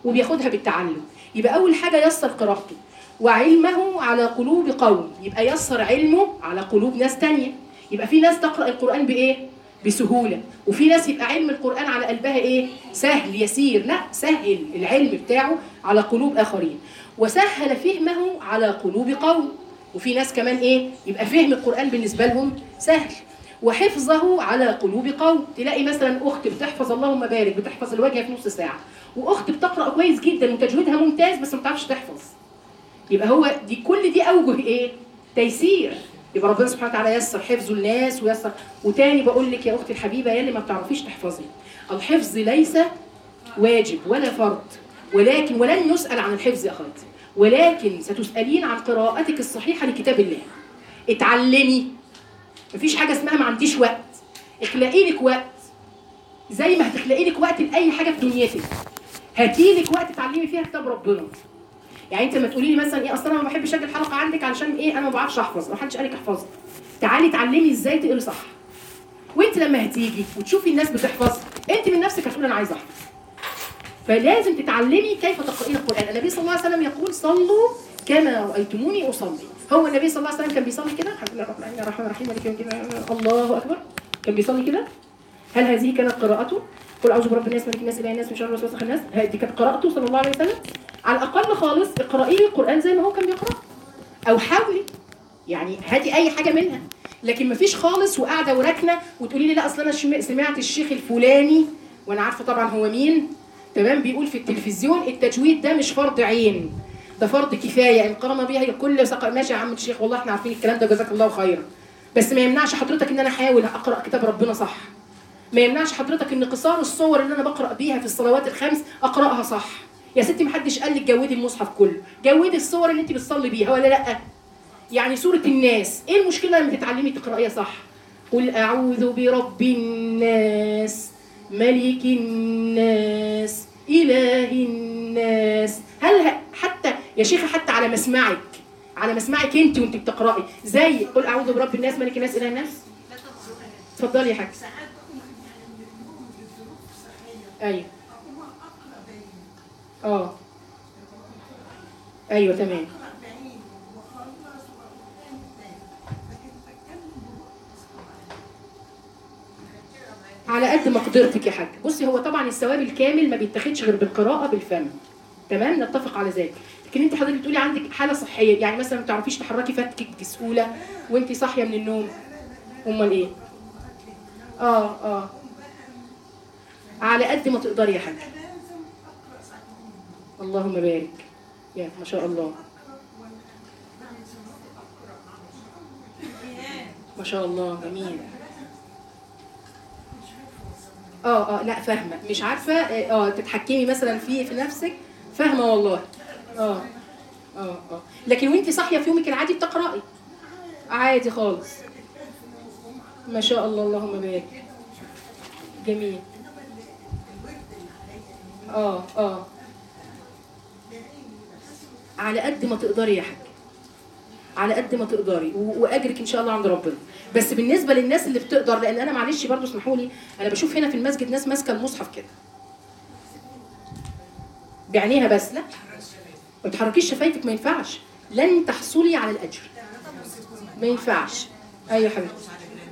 وبياخدها بالتعلم يبقى اول حاجه يسر قراءته وعلمه على قلوب قوم يبقى يسر علمه على قلوب ناس تانية يبقى في ناس تقرا القران بايه بسهوله وفي ناس يبقى علم القران على قلبها ايه سهل يسير لا سهل العلم بتاعه على قلوب اخرين وسهل فهمه على قلوب قوم وفي ناس كمان ايه يبقى فهم القران بالنسبه لهم سهل وحفظه على قلوب قوم تلاقي مثلا اخت بتحفظ اللهم بارك بتحفظ الوجه في نص ساعه واخت بتقرا كويس جدا وتجويدها ممتاز بس ما بتعرفش تحفظ يبقى هو دي كل دي اوجه ايه تيسير يبقى ربنا سبحانه وتعالى يسر حفظ الناس ويسر وتاني بقول لك يا اختي الحبيبه يا اللي ما بتعرفيش تحفظي الحفظ ليس واجب ولا فرض ولكن ولن يسال عن الحفظ يا اخواتي ولكن ستسالين عن قراءتك الصحيحه لكتاب الله اتعلمي مفيش حاجه اسمها ما عنديش وقت اخلقي لك وقت زي ما هتخلقي لك وقت لاي حاجه في دنيتك هاتي لك وقت تعلمي فيها كتاب ربنا يعني انت ما تقولي لي مثلا ايه اصل انا ما بحبش اجي الحلقه عندك علشان ايه انا ما بعرفش احفظ ما حدش قالك احفظي تعالي اتعلمي ازاي تقري صح وانت لما هتيجي وتشوفي الناس بتحفظ انت من نفسك هتقولي انا عايزه احفظ فلازم تتعلمي كيف تقرأين القرآن النبي صلى الله عليه وسلم يقول صلوا كما رأيتموني أصلي هو النبي صلى الله عليه وسلم كان بيصلي كده الحمد لله رب العالمين الرحمن الرحيم مالك يوم الدين الله أكبر كان بيصلي كده هل هذه كانت قراءته قل أعوذ برب الناس ملك الناس إله الناس من شر الوسواس الناس هذه كانت قراءته صلى الله عليه وسلم على الأقل خالص اقرأي القرآن زي ما هو كان بيقرأ أو حاولي يعني هاتي أي حاجة منها لكن مفيش خالص وقاعدة وراكنة وتقولي لي لا أصل أنا شم- سمعت الشيخ الفلاني وأنا عارفة طبعا هو مين تمام بيقول في التلفزيون التجويد ده مش فرض عين ده فرض كفايه ان قام بها كل سق... ماشي يا عم الشيخ والله احنا عارفين الكلام ده جزاك الله خيرا بس ما يمنعش حضرتك ان انا احاول اقرا كتاب ربنا صح ما يمنعش حضرتك ان قصار الصور اللي انا بقرا بيها في الصلوات الخمس اقراها صح يا ستي محدش قال لك جودي المصحف كله جودي الصور اللي انت بتصلي بيها ولا لا يعني سوره الناس ايه المشكله لما تتعلمي تقرايها صح قل اعوذ برب الناس ملك الناس إله الناس هل ه- حتى يا شيخة حتى على مسمعك على مسمعك انت وانت بتقرأي زي قل أعوذ برب الناس ملك الناس إله الناس اتفضلي يا حاج أيوه اه ايوه تمام على قد مقدرتك يا حاج بصي هو طبعا الثواب الكامل ما بيتاخدش غير بالقراءه بالفم تمام نتفق على ذلك لكن انت حضرتك بتقولي عندك حاله صحيه يعني مثلا ما بتعرفيش تحركي فكك بسهوله وانت صاحيه من النوم امال ايه اه اه على قد ما تقدري يا حاج اللهم بارك يا ما شاء الله ما شاء الله جميل اه اه لا فاهمه مش عارفه اه آه، تتحكمي مثلا في في نفسك فاهمه والله اه اه اه لكن وانت صاحيه في يومك العادي بتقراي عادي خالص ما شاء الله اللهم بارك جميل اه اه على قد ما تقدري يا حاج على قد ما تقدري و- واجرك ان شاء الله عند ربنا بس بالنسبه للناس اللي بتقدر لان انا معلش برضو اسمحوا لي انا بشوف هنا في المسجد ناس ماسكه المصحف كده بعينيها بس لا ما تحركيش شفايفك ما ينفعش لن تحصلي على الاجر ما ينفعش ايوه يا حبيبتي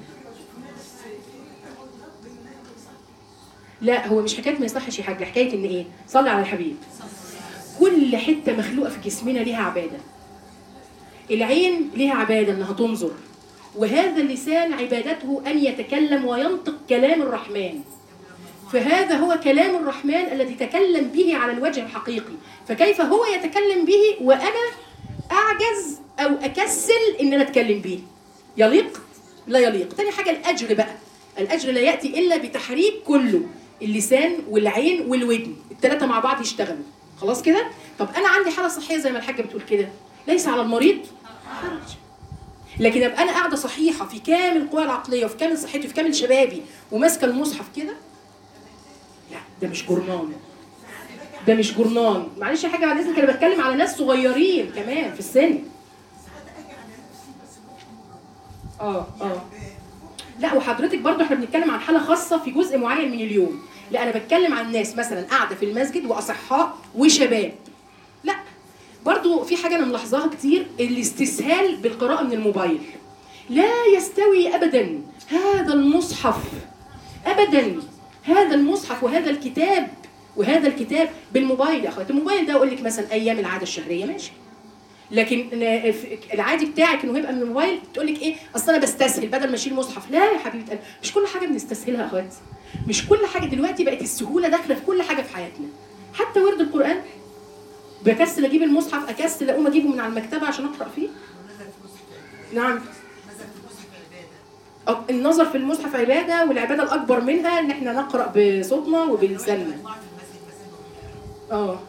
لا هو مش حكايه ما يصحش يا حاج حكايه ان ايه صلي على الحبيب كل حته مخلوقه في جسمنا ليها عباده العين ليها عباده انها تنظر وهذا اللسان عبادته ان يتكلم وينطق كلام الرحمن فهذا هو كلام الرحمن الذي تكلم به على الوجه الحقيقي فكيف هو يتكلم به وانا اعجز او اكسل ان انا اتكلم به يليق لا يليق تاني حاجه الاجر بقى الاجر لا ياتي الا بتحريك كله اللسان والعين والودن الثلاثه مع بعض يشتغلوا خلاص كده طب انا عندي حاله صحيه زي ما الحاجه بتقول كده ليس على المريض حرج لكن ابقى انا قاعده صحيحه في كامل قواي العقليه وفي كامل صحتي وفي كامل شبابي وماسكه المصحف كده لا ده مش جرنان ده مش جرنان معلش يا حاجه بعد اذنك انا بتكلم على ناس صغيرين كمان في السن اه اه لا وحضرتك برضو احنا بنتكلم عن حاله خاصه في جزء معين من اليوم لا انا بتكلم عن ناس مثلا قاعده في المسجد واصحاء وشباب لا برضو في حاجه انا ملاحظاها كتير الاستسهال بالقراءه من الموبايل لا يستوي ابدا هذا المصحف ابدا هذا المصحف وهذا الكتاب وهذا الكتاب بالموبايل يا اخواتي الموبايل ده اقول لك مثلا ايام العاده الشهريه ماشي لكن العادي بتاعك انه يبقى من الموبايل تقول لك ايه اصل انا بستسهل بدل ما اشيل مصحف لا يا حبيبه قلبي مش كل حاجه بنستسهلها يا اخواتي مش كل حاجه دلوقتي بقت السهوله داخله في كل حاجه في حياتنا حتى ورد القران بكسل اجيب المصحف اكسل اقوم اجيبه من على المكتبه عشان اقرا فيه نعم أه، النظر في المصحف عباده والعباده الاكبر منها ان احنا نقرا بصوتنا وبلساننا اه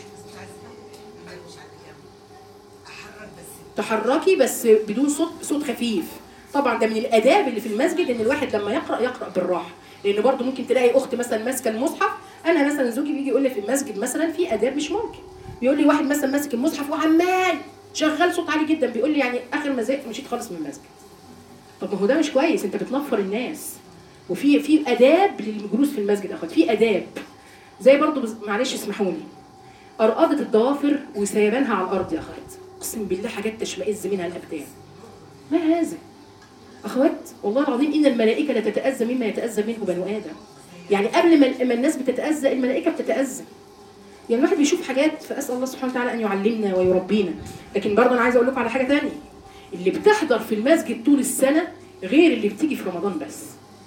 تحركي بس بدون صوت صوت خفيف طبعا ده من الاداب اللي في المسجد ان الواحد لما يقرا يقرا بالراحه لان برضو ممكن تلاقي اخت مثلا ماسكه المصحف انا مثلا زوجي بيجي يقول لي في المسجد مثلا في اداب مش ممكن بيقول لي واحد مثلا ماسك المصحف وعمال شغال صوت عالي جدا بيقول لي يعني اخر ما زهقت مشيت خالص من المسجد طب ما هو ده مش كويس انت بتنفر الناس وفي في اداب للجلوس في المسجد يا اخوات في اداب زي برضو بز- معلش اسمحوا لي أرقدة الضوافر وسيبانها على الأرض يا أخوات أقسم بالله حاجات تشمئز منها الأبدان ما هذا أخوات والله العظيم إن الملائكة لا تتأذى مما يتأذى منه بنو آدم يعني قبل ما ما الناس بتتأذى الملائكة بتتأذى يعني الواحد بيشوف حاجات فأسأل الله سبحانه وتعالى أن يعلمنا ويربينا لكن برضه أنا عايزة أقول لكم على حاجة تانية اللي بتحضر في المسجد طول السنة غير اللي بتيجي في رمضان بس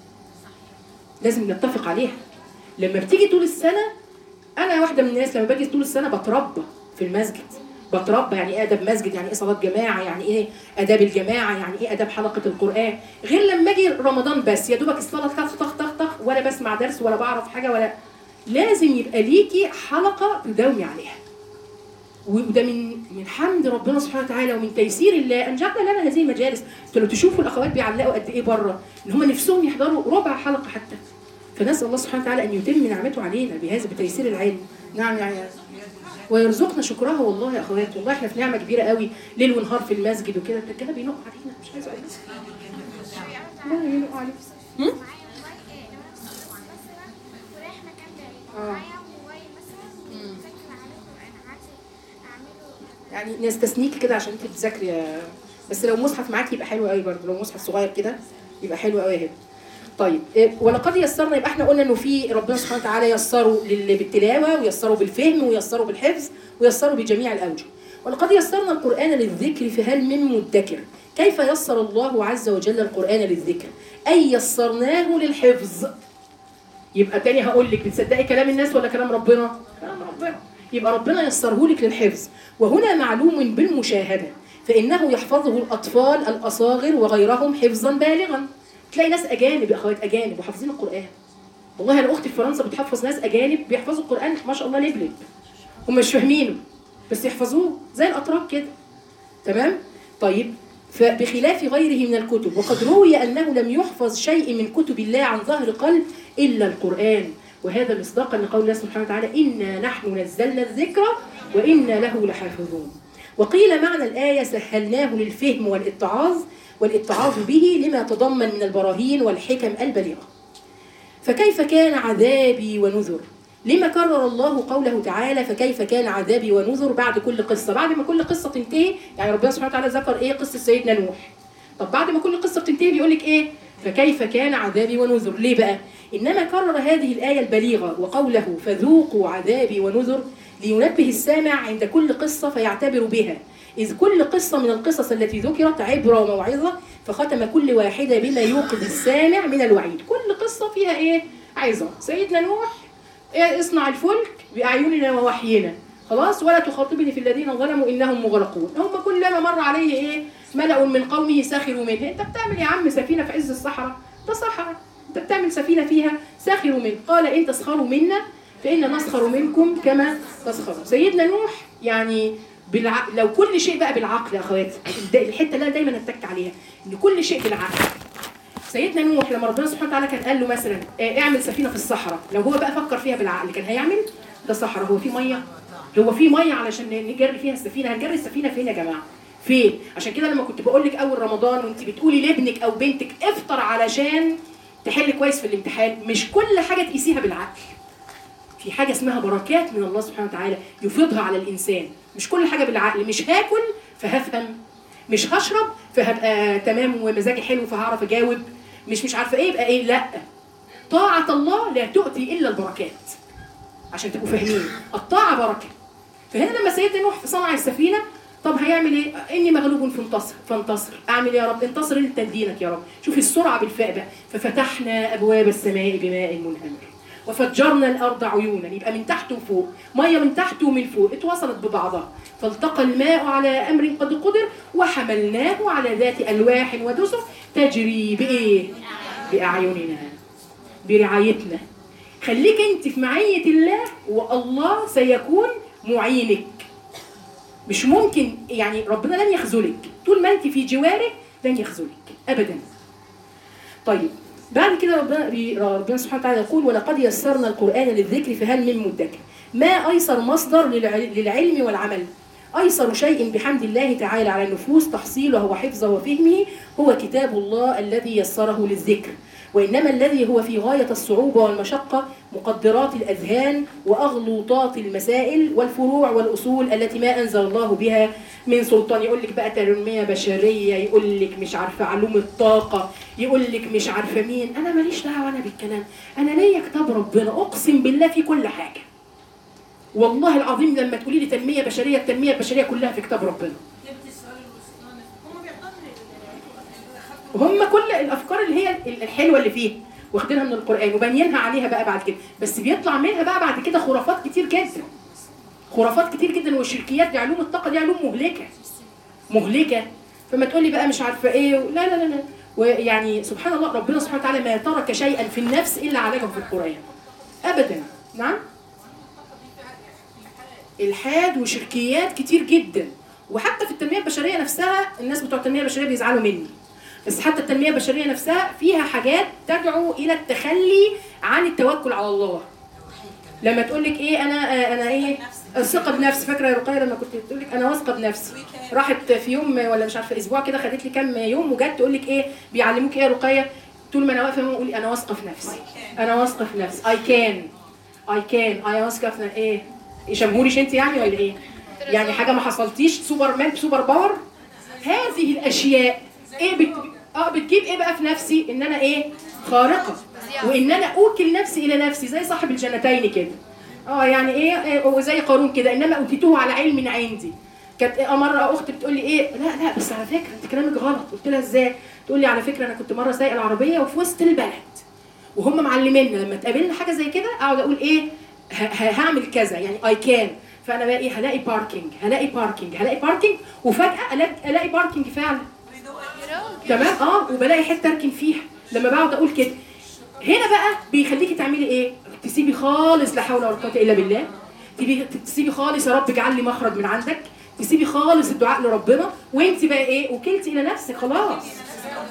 لازم نتفق عليها لما بتيجي طول السنة انا واحده من الناس لما باجي طول السنه بتربى في المسجد بتربى يعني ايه ادب مسجد يعني ايه صلاه جماعه يعني ايه اداب الجماعه يعني ايه اداب حلقه القران غير لما اجي رمضان بس يا دوبك الصلاه طخ طخ طخ طخ ولا بسمع درس ولا بعرف حاجه ولا لازم يبقى ليكي حلقه تداومي عليها وده من من حمد ربنا سبحانه وتعالى ومن تيسير الله ان جعل لنا هذه المجالس انتوا لو تشوفوا الاخوات بيعلقوا قد ايه بره ان هم نفسهم يحضروا ربع حلقه حتى فنسال الله سبحانه وتعالى ان يتم نعمته علينا بهذا بتيسير العلم نعم يعني ويرزقنا شكرها والله يا اخوات والله احنا في نعمه كبيره قوي ليل ونهار في المسجد وكده الرجاله بينقوا علينا مش عايزه اقول والله بينقوا علينا هم؟ معايا موبايل إيه، لو أنا في الصف مثلا ورايح مكان بعيد آه. معايا موبايل مثلا بذاكر عليه قرآن عايزة أعمله يعني نستثنيكي كده عشان انت بتذاكري يا- بس لو مصحف معاكي يبقى حلو قوي برضه لو مصحف صغير كده يبقى حلو قوي هنا طيب إيه، ولقد يسرنا يبقى احنا قلنا انه في ربنا سبحانه وتعالى يسره لل- بالتلاوه ويسره بالفهم ويسره بالحفظ ويسره بجميع الاوجه ولقد يسرنا القران للذكر فهل من مدكر كيف يسر الله عز وجل القران للذكر اي يسرناه للحفظ يبقى تاني هقول لك بتصدقي كلام الناس ولا كلام ربنا؟ كلام ربنا يبقى ربنا يسره لك للحفظ وهنا معلوم بالمشاهدة فإنه يحفظه الأطفال الأصاغر وغيرهم حفظا بالغا تلاقي ناس أجانب يا أخوات أجانب وحافظين القرآن والله أنا أختي في فرنسا بتحفظ ناس أجانب بيحفظوا القرآن ما شاء الله لبلب هم مش فاهمينه بس يحفظوه زي الأتراك كده تمام طيب فبخلاف غيره من الكتب وقد روي أنه لم يحفظ شيء من كتب الله عن ظهر قلب إلا القرآن وهذا مصداقا لقول الله سبحانه وتعالى إنا نحن نزلنا الذكر وإنا له لحافظون وقيل معنى الآية سهلناه للفهم والاتعاظ والاتعاظ به لما تضمن من البراهين والحكم البليغة فكيف كان عذابي ونذر لما كرر الله قوله تعالى فكيف كان عذابي ونذر بعد كل قصة بعد ما كل قصة تنتهي يعني ربنا سبحانه وتعالى ذكر ايه قصة سيدنا نوح طب بعد ما كل قصة بتنتهي بيقول لك ايه فكيف كان عذابي ونذر ليه بقى إنما كرر هذه الآية البليغة وقوله فذوقوا عذابي ونذر لينبه السامع عند كل قصة فيعتبر بها إذ كل قصة من القصص التي ذكرت عبرة وموعظة فختم كل واحدة بما يوقظ السامع من الوعيد كل قصة فيها إيه؟ عظة سيدنا نوح إيه اصنع الفلك بأعيننا ووحينا خلاص ولا تخاطبني في الذين ظلموا إنهم مغرقون هم كلما مر عليه إيه ملأ من قومه سخروا منه أنت بتعمل يا عم سفينة في عز الصحراء ده صحراء أنت بتعمل سفينة فيها سخروا منه قال إن تسخروا منا فإن نسخر منكم كما تسخروا سيدنا نوح يعني بالع... لو كل شيء بقى بالعقل يا اخواتي الد- الحته اللي انا دايما اتك عليها ان كل شيء بالعقل سيدنا نوح لما ربنا سبحانه وتعالى كان قال له مثلا آه، اعمل سفينه في الصحراء لو هو بقى فكر فيها بالعقل كان هيعمل ده صحراء هو في ميه هو في ميه علشان نجري فيها السفينه هنجري السفينه فين يا جماعه فين عشان كده لما كنت بقول لك اول رمضان وانت بتقولي لابنك او بنتك افطر علشان تحل كويس في الامتحان مش كل حاجه تقيسيها بالعقل في حاجه اسمها بركات من الله سبحانه وتعالى يفيضها على الانسان مش كل حاجه بالعقل مش هاكل فهفهم مش هشرب فهبقى تمام ومزاجي حلو فهعرف اجاوب مش مش عارفه ايه يبقى ايه لا طاعه الله لا تؤتي الا البركات عشان تبقوا فاهمين الطاعه بركه فهنا لما سيدنا نوح صنع السفينه طب هيعمل ايه؟ اني مغلوب فانتصر فانتصر اعمل إيه يا رب انتصر انت دينك يا رب شوفي السرعه بالفاء بقى ففتحنا ابواب السماء بماء منهمر وفجرنا الارض عيونا يبقى من تحت وفوق ميه من تحت ومن فوق اتوصلت ببعضها فالتقى الماء على امر قد قدر وحملناه على ذات الواح ودسر تجري بايه؟ باعيننا برعايتنا خليك انت في معيه الله والله سيكون معينك مش ممكن يعني ربنا لن يخذلك طول ما انت في جواره لن يخذلك ابدا طيب بعد كده ربنا بي- ربنا سبحانه وتعالى يقول ولقد يسرنا القران للذكر فهل من مدكر ما ايسر مصدر للع- للعلم والعمل ايسر شيء بحمد الله تعالى على النفوس تحصيله وحفظه وفهمه هو كتاب الله الذي يسره للذكر وانما الذي هو في غايه الصعوبه والمشقه مقدرات الاذهان واغلوطات المسائل والفروع والاصول التي ما انزل الله بها من سلطان يقول لك بقى تنميه بشريه يقول لك مش عارفه علوم الطاقه يقول لك مش عارفه مين انا ماليش دعوه انا بالكلام انا ليا كتاب ربنا اقسم بالله في كل حاجه والله العظيم لما تقولي لي تنميه بشريه التنميه البشريه كلها في كتاب ربنا جبت السؤال الوسطاني هم بيحضروا هم كل الافكار اللي هي الحلوه اللي فيها واخدينها من القران وبنينها عليها بقى بعد كده بس بيطلع منها بقى بعد كده خرافات كتير جدا خرافات كتير جدا والشركيات دي علوم الطاقه دي علوم مهلكه مهلكه فما تقولي بقى مش عارفه ايه لا لا لا لا ويعني سبحان الله ربنا سبحانه وتعالى ما ترك شيئا في النفس الا عالجه في القران ابدا نعم الحاد وشركيات كتير جدا وحتى في التنميه البشريه نفسها الناس بتوع التنميه البشريه بيزعلوا مني بس حتى التنميه البشريه نفسها فيها حاجات تدعو الى التخلي عن التوكل على الله لما تقول لك ايه انا آه، انا ايه الثقه بنفسي فاكره يا رقيه لما كنت بتقول لك انا واثقه بنفسي راحت في يوم ولا مش عارفه اسبوع كده خدت لي كام يوم وجت تقول لك ايه بيعلموك ايه يا رقيه طول ما انا واقفه اقول انا واثقه في نفسي انا واثقه في نفسي اي كان اي كان اي واثقه في ايه يشبهوليش انت يعني ولا ايه يعني حاجه ما حصلتيش سوبر مان سوبر باور هذه الاشياء ايه بت... اه بتجيب ايه بقى في نفسي ان انا ايه خارقه وان انا اوكل نفسي الى نفسي زي صاحب الجنتين كده اه يعني ايه إيه، وزي قارون كده انما اوتيته على علم عندي كانت إيه مره اختي بتقول لي ايه لا لا بس على فكره انت كلامك غلط قلت لها ازاي تقول لي على فكره انا كنت مره سايقه العربيه وفي وسط البلد وهم معلمينا لما تقابلنا حاجه زي كده اقعد اقول ايه ه- ه- هعمل كذا يعني اي كان فانا بقى ايه هلاقي باركينج هلاقي باركينج هلاقي باركينج وفجاه الاقي الاقي باركينج فعلا تمام اه وبلاقي حته اركن فيها لما بقعد اقول كده هنا بقى بيخليكي تعملي ايه تسيبي خالص لا حول ولا قوه الا بالله تبي تسيبي خالص يا رب اجعل لي مخرج من عندك تسيبي خالص الدعاء لربنا وانت بقى ايه وكلتي الى نفسك خلاص